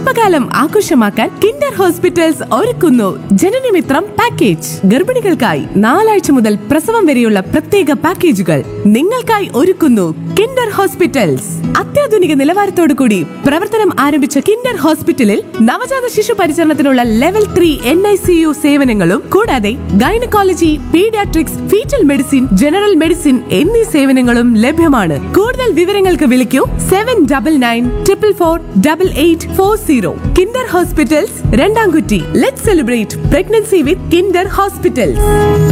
ഗർഭകാലം ആഘോഷമാക്കാൻ Kinder hospitals ഒരുക്കുന്നു ജനനമിത്രം പാക്കേജ് ഗർഭിണികൾക്കായി നാലാഴ്ച മുതൽ പ്രസവം വരെയുള്ള പ്രത്യേക പാക്കേജുകൾ നിങ്ങൾക്കായി ഒരുക്കുന്നു കിൻഡർ ഹോസ്പിറ്റൽസ് അത്യാധുനിക നിലവാരത്തോടു കൂടി പ്രവർത്തനം ആരംഭിച്ച കിൻഡർ ഹോസ്പിറ്റലിൽ നവജാത ശിശു പരിചരണത്തിനുള്ള level three N I C U സേവനങ്ങളും കൂടാതെ gynaecology paediatrics foetal medicine general medicine എന്നീ സേവനങ്ങളും ലഭ്യമാണ് കൂടുതൽ വിവരങ്ങൾക്ക് വിളിക്കൂ seven double nine triple four double eight four zero Kinder hospitals Randamkutty let celebrate pregnancy with Kinder hospitals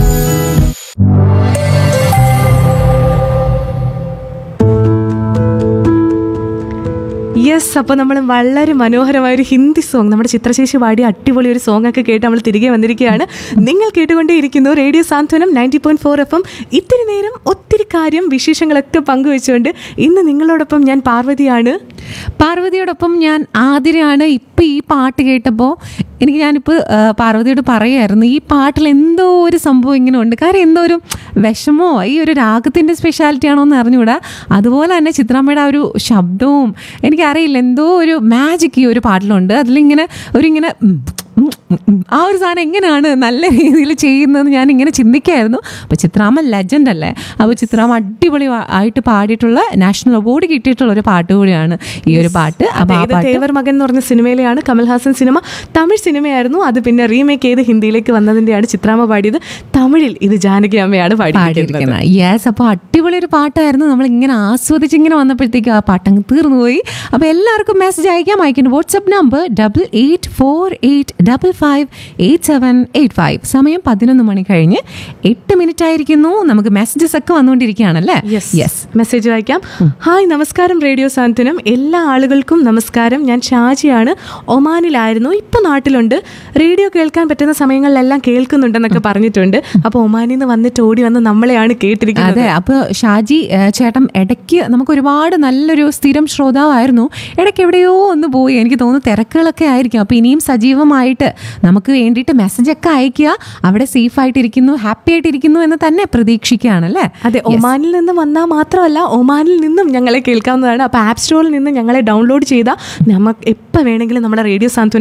yes അപ്പോൾ നമ്മൾ വളരെ മനോഹരമായ ഒരു ഹിന്ദി സോങ് നമ്മുടെ ചിത്രശേഷി പാടിയ അടിപൊളി ഒരു സോങ് ഒക്കെ കേട്ട് നമ്മൾ തിരികെ വന്നിരിക്കുകയാണ് നിങ്ങൾ കേട്ടുകൊണ്ടേയിരിക്കുന്നു radio Santwanam ninety point four F M ഇത്തിരി നേരം ഒത്തിരി കാര്യം വിശേഷങ്ങളൊക്കെ പങ്കുവെച്ചുകൊണ്ട് ഇന്ന് നിങ്ങളോടൊപ്പം ഞാൻ പാർവതിയാണ് പാർവതിയോടൊപ്പം ഞാൻ ആതിരയാണ് ഇപ്പം ഈ പാട്ട് കേട്ടപ്പോൾ എനിക്ക് ഞാനിപ്പോൾ ആ, പാർവതിയോട് പറയായിരുന്നു ഈ പാട്ടിൽ എന്തോ ഒരു സംഭവം ഇങ്ങനെ ഉണ്ട് കാര്യം എന്തോ ഒരു വിഷമോ ഈ ഒരു രാഗത്തിൻ്റെ സ്പെഷ്യാലിറ്റി ആണോ എന്ന് അറിഞ്ഞുകൂടാ അതുപോലെ തന്നെ ചിത്രാമ്മയുടെ ആ ഒരു ശബ്ദവും എനിക്കറിയില്ല എന്തോ ഒരു മാജിക് ഈ ഒരു പാട്ടിലുണ്ട് അതിലിങ്ങനെ ഒരു ഇങ്ങനെ ഉം, ഉം, ഉം, ഉം. ആ ഒരു സാധനം എങ്ങനെയാണ് നല്ല രീതിയിൽ ചെയ്യുന്നതെന്ന് ഞാൻ ഇങ്ങനെ ചിന്തിക്കായിരുന്നു അപ്പോൾ ചിത്രാമ്മ ലെജൻഡ് അല്ലേ അപ്പോൾ ചിത്രാമ്മ അടിപൊളി ആ- ആയിട്ട് പാടിയിട്ടുള്ള നാഷണൽ അവാർഡ് കിട്ടിയിട്ടുള്ള ഒരു പാട്ട് കൂടിയാണ് ഈ ഒരു പാട്ട് അപ്പോൾ ആ ഇത് പാട്ട് തേവർ മകൻ എന്ന് പറഞ്ഞ സിനിമയിലെയാണ് കമൽഹാസൻ സിനിമ തമിഴ് സിനിമയായിരുന്നു അത് പിന്നെ റീമേക്ക് ചെയ്ത് ഹിന്ദിയിലേക്ക് വന്നതിൻ്റെയാണ് ചിത്രാമ്മ പാടിയത് തമിഴിൽ ഇത് ജാനകി അമ്മയാണ് പാടിയിരിക്കുന്നത് പാടിയിരിക്കുന്നത് യെസ് അപ്പോൾ അടിപൊളി ഒരു പാട്ടായിരുന്നു നമ്മൾ ഇങ്ങനെ ആസ്വദിച്ച് ഇങ്ങനെ വന്നപ്പോഴത്തേക്കും ആ പാട്ടങ്ങ് തീർന്നു പോയി അപ്പോൾ എല്ലാവർക്കും മെസ്സേജ് അയക്കാം അയക്കേണ്ട WhatsApp number double eight four eight double five eight seven eight five സമയം പതിനൊന്ന് മണി കഴിഞ്ഞ് എട്ട് മിനിറ്റ് ആയിരിക്കുന്നു നമുക്ക് മെസ്സേജസ് ഒക്കെ വന്നുകൊണ്ടിരിക്കുകയാണല്ലേ യെസ് മെസ്സേജ് വായിക്കാം ഹായ് നമസ്കാരം റേഡിയോ സാന്ത്വനം എല്ലാ ആളുകൾക്കും നമസ്കാരം ഞാൻ ഷാജിയാണ് ഒമാനിലായിരുന്നു ഇപ്പൊ നാട്ടിലുണ്ട് റേഡിയോ കേൾക്കാൻ പറ്റുന്ന സമയങ്ങളിലെല്ലാം കേൾക്കുന്നുണ്ടെന്നൊക്കെ പറഞ്ഞിട്ടുണ്ട് അപ്പോൾ ഒമാനിൽ നിന്ന് വന്നിട്ട് ഓടി വന്ന് നമ്മളെയാണ് കേട്ടിരിക്കുന്നത് അതെ അപ്പോൾ ഷാജി ഏ, ചേട്ടൻ ഇടയ്ക്ക് നമുക്ക് ഒരുപാട് നല്ലൊരു സ്ഥിരം ശ്രോതാവായിരുന്നു ഇടയ്ക്ക് എവിടെയോ ഒന്ന് പോയി എനിക്ക് തോന്നുന്നു തിരക്കുകളൊക്കെ ആയിരിക്കും അപ്പോൾ ഇനിയും സജീവമായിട്ട് നമുക്ക് വേണ്ടിയിട്ട് മെസ്സേജൊക്കെ അയക്കുക അവിടെ സേഫ് ആയിട്ടിരിക്കുന്നു ഹാപ്പി ആയിട്ടിരിക്കുന്നു എന്ന് തന്നെ പ്രതീക്ഷിക്കുകയാണല്ലേ അതെ ഒമാനിൽ നിന്ന് വന്നാൽ മാത്രമല്ല ഒമാനിൽ നിന്നും ഞങ്ങളെ കേൾക്കാവുന്നതാണ് അപ്പോൾ ആപ്പ് സ്റ്റോറിൽ നിന്ന് ഞങ്ങളെ ഡൗൺലോഡ് ചെയ്താൽ നമുക്ക് എപ്പോൾ വേണമെങ്കിലും നമ്മുടെ റേഡിയോ സാന്ത്വനം